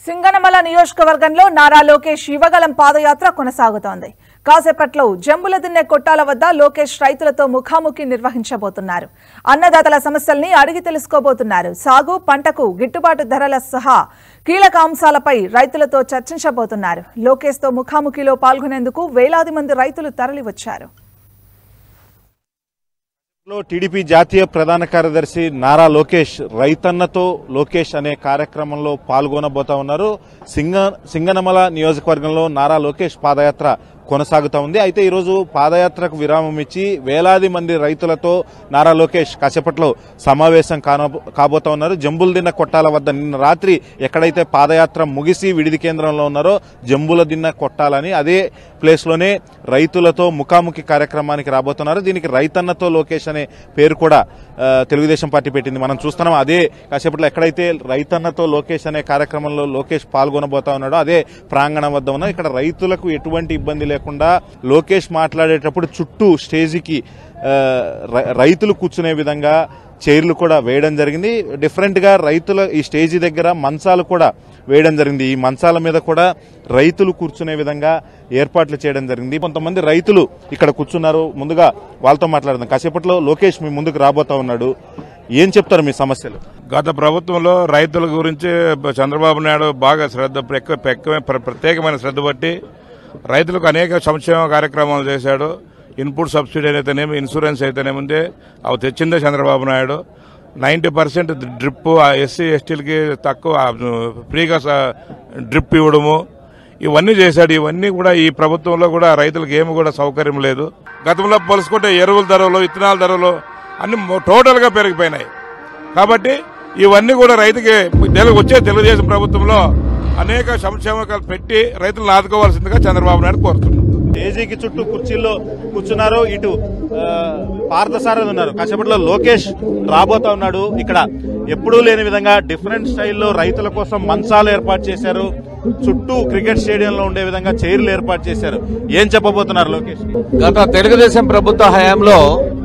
సింగనమల నియోజకవర్గంలో నారా లోకేష్ యువగలం పాదయాత్ర కొనసాగుతోంది కాసేపట్లో జంబుల దిన్నె కొట్టాల వద్ద లోకేష్ రైతులతో ముఖాముఖి నిర్వహించబోతున్నారు అన్నదాతల సమస్యల్ని అడిగి తెలుసుకోబోతున్నారు సాగు పంటకు గిట్టుబాటు ధరల సహా కీలక అంశాలపై రైతులతో చర్చించబోతున్నారు లోకేష్తో ముఖాముఖిలో పాల్గొనేందుకు వేలాది మంది రైతులు తరలివచ్చారు లో టీడీపీ జాతీయ ప్రధాన కార్యదర్శి నారా లోకేష్ రైతన్నతో లోకేష్ అనే కార్యక్రమంలో పాల్గొనబోతా ఉన్నారు సింగ సింగనమల నియోజకవర్గంలో నారా లోకేష్ పాదయాత్ర కొనసాగుతా ఉంది అయితే ఈరోజు పాదయాత్రకు విరామం ఇచ్చి వేలాది మంది రైతులతో నారా లోకేష్ కాసేపట్లో సమావేశం కాన కాబోతా ఉన్నారు జంబుల కొట్టాల వద్ద నిన్న రాత్రి ఎక్కడైతే పాదయాత్ర ముగిసి విడిది కేంద్రంలో ఉన్నారో జంబుల దిన్న కొట్టాలని అదే ప్లేస్ లోనే రైతులతో ముఖాముఖి కార్యక్రమానికి రాబోతున్నారు దీనికి రైతన్నతో లోకేష్ అనే పేరు కూడా ఆ, తెలుగుదేశం పార్టీ పెట్టింది మనం చూస్తున్నాం అదే కాసేపట్లో ఎక్కడైతే రైతన్నతో లోకేష్ అనే కార్యక్రమంలో లోకేష్ పాల్గొనబోతా ఉన్నాడో అదే ప్రాంగణం వద్ద ఉన్నాం ఇక్కడ రైతులకు ఎటువంటి ఇబ్బంది లేకుండా లోకేష్ మాట్లాడేటప్పుడు చుట్టూ స్టేజికి ఆ, రై- రైతులు కూర్చునే విధంగా చైర్లు కూడా వేయడం జరిగింది డిఫరెంట్ గా రైతుల ఈ స్టేజి దగ్గర మంచాలు కూడా వేయడం జరిగింది ఈ మంచాల మీద కూడా రైతులు కూర్చునే విధంగా ఏర్పాట్లు చేయడం జరిగింది కొంతమంది రైతులు ఇక్కడ కూర్చున్నారు ముందుగా వాళ్ళతో మాట్లాడదాం కాసేపట్లో లోకేష్ మీ ముందుకు రాబోతా ఉన్నాడు ఏం చెప్తారు మీ సమస్యలు గత ప్రభుత్వంలో రైతుల గురించి చంద్రబాబు నాయుడు బాగా శ్రద్ధ ప్రక్క- ప్రక్క- ప్ర- ప్రత్యేకమైన శ్రద్ధ పట్టి రైతులకు అనేక సంక్షేమ కార్యక్రమాలు చేశాడు ఇన్పుట్ సబ్సిడీ అయితేనేమి ఇన్సూరెన్స్ అయితేనేముంది అవి తెచ్చిందే Chandrababu Naidu ninety percent drip SC ఎస్టీలకి తక్కువ ఆ, ఫ్రీగా స- డ్రిప్ ఇవ్వడము ఇవన్నీ చేశాడు ఇవన్నీ కూడా ఈ ప్రభుత్వంలో కూడా రైతులకు ఏమి కూడా సౌకర్యం లేదు గతంలో పోల్చుకుంటే ఎరువుల ధరలు విత్తనాల ధరలు అన్ని మొ- టోటల్గా పెరిగిపోయినాయి కాబట్టి ఇవన్నీ కూడా రైతుకి తెలుగు వచ్చే తెలుగుదేశం ప్రభుత్వంలో అనేక సంక్షేమకాలు పెట్టి రైతులను ఆదుకోవాల్సిందిగా చంద్రబాబు నాయుడు కోరుతున్నాం స్టేజీకి చుట్టూ కుర్చీల్లో కూర్చున్నారు ఇటు ఆ, పార్థసారథి ఉన్నారు కాసేపట్లో లోకేష్ రాబోతా ఉన్నాడు ఇక్కడ ఎప్పుడూ లేని విధంగా డిఫరెంట్ స్టైల్లో రైతుల కోసం మంచాలు ఏర్పాటు చేశారు చుట్టూ క్రికెట్ స్టేడియంలో ఉండే విధంగా చైర్లు ఏర్పాటు చేశారు ఏం చెప్పబోతున్నారు లోకేష్ గత తెలుగుదేశం ప్రభుత్వ హయాంలో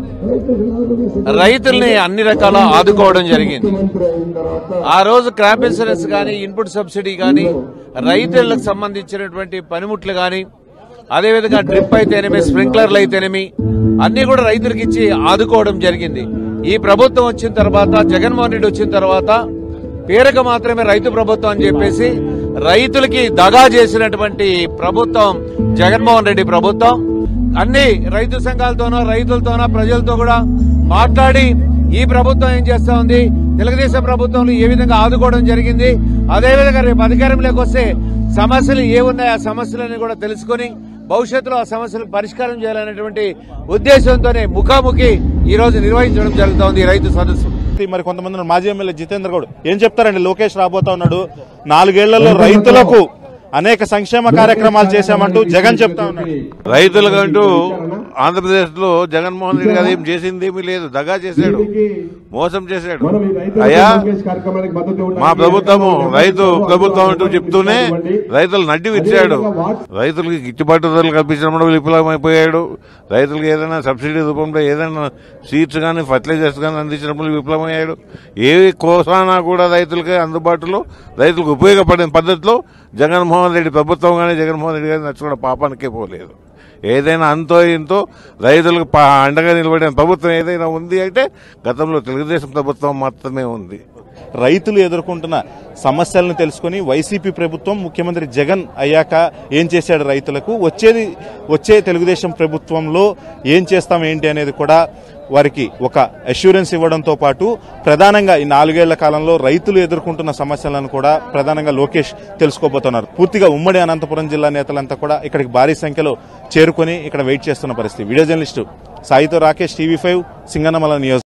రైతుల్ని అన్ని రకాల ఆదుకోవడం జరిగింది ఆ రోజు క్రాప్ ఇన్సూరెన్స్ కానీ ఇన్పుట్ సబ్సిడీ కానీ రైతులకు సంబంధించినటువంటి పనిముట్లు కానీ అదేవిధంగా డ్రిప్ అయితేనేమి స్ప్రింక్లర్లు అయితేనేమి అన్ని కూడా రైతులకు ఇచ్చి ఆదుకోవడం జరిగింది ఈ ప్రభుత్వం వచ్చిన తర్వాత జగన్మోహన్ రెడ్డి వచ్చిన తర్వాత పేరుకు మాత్రమే రైతు ప్రభుత్వం అని చెప్పేసి రైతులకి దగా చేసినటువంటి ప్రభుత్వం జగన్మోహన్ రెడ్డి ప్రభుత్వం అన్ని రైతు సంఘాలతోనో రైతులతోనో ప్రజలతో కూడా మాట్లాడి ఈ ప్రభుత్వం ఏం చేస్తా ఉంది తెలుగుదేశం ప్రభుత్వంలో ఏ విధంగా ఆదుకోవడం జరిగింది అదేవిధంగా రేపు అధికారంలోకి వస్తే సమస్యలు ఏ ఉన్నాయి ఆ సమస్యలని కూడా తెలుసుకొని భవిష్యత్తులో ఆ సమస్యలకు పరిష్కారం చేయాలనేటువంటి ఉద్దేశంతోనే ముఖాముఖి ఈ రోజు నిర్వహించడం జరుగుతోంది ఈ రైతు సదస్సు మరి కొంతమంది ఉన్నారు. మాజీ ఎమ్మెల్యే జితేంద్ర గౌడ్ ఏం చెప్తారండి లోకేష్ రాబోతా ఉన్నాడు నాలుగేళ్లలో రైతులకు అనేక సంక్షేమ కార్యక్రమాలు చేశామంటూ జగన్ చెప్తా ఉన్నాడు రైతులకంటూ ఆంధ్రప్రదేశ్ లో జగన్మోహన్ రెడ్డి గారు ఏం చేసింది ఏమీ లేదు దగా చేశాడు మోసం చేశాడు అయ్యా మా ప్రభుత్వము రైతు ప్రభుత్వం అంటూ చెప్తూనే రైతులు నడ్డి విచ్చాడు రైతులకి గిట్టుబాటు ధరలు కల్పించడంలో విఫలమైపోయాడు రైతులకు ఏదైనా సబ్సిడీ రూపంలో ఏదైనా సీడ్స్ కానీ ఫర్టిలైజర్స్ కానీ అందించడంలో విఫలమయ్యాడు ఏ కోసానా కూడా రైతులకి అందుబాటులో రైతులకు ఉపయోగపడిన పద్ధతిలో జగన్మోహన్ రెడ్డి ప్రభుత్వం కానీ జగన్మోహన్ రెడ్డి గారిని నచ్చుకున్న పాపానికే పోలేదు ఏదైనా అంతో ఇంతో రైతులకు పా- అండగా నిలబడిన ప్రభుత్వం ఏదైనా ఉంది అంటే గతంలో తెలుగుదేశం ప్రభుత్వం మాత్రమే ఉంది రైతులు ఎదుర్కొంటున్న సమస్యలను తెలుసుకుని వైసీపీ ప్రభుత్వం ముఖ్యమంత్రి జగన్ అయ్యాక ఏం చేశాడు రైతులకు వచ్చేది వచ్చే తెలుగుదేశం ప్రభుత్వంలో ఏం చేస్తాం ఏంటి అనేది కూడా వారికి ఒక అష్యూరెన్స్ ఇవ్వడంతో పాటు ప్రధానంగా ఈ నాలుగేళ్ల కాలంలో రైతులు ఎదుర్కొంటున్న సమస్యలను కూడా ప్రధానంగా లోకేష్ తెలుసుకోబోతున్నారు పూర్తిగా ఉమ్మడి అనంతపురం జిల్లా నేతలంతా కూడా ఇక్కడికి భారీ సంఖ్యలో చేరుకొని ఇక్కడ వెయిట్ చేస్తున్న పరిస్థితి వీడియో జర్నలిస్టు సాయితో రాకేష్ టీవీ ఫైవ్ సింగనమల నియోజక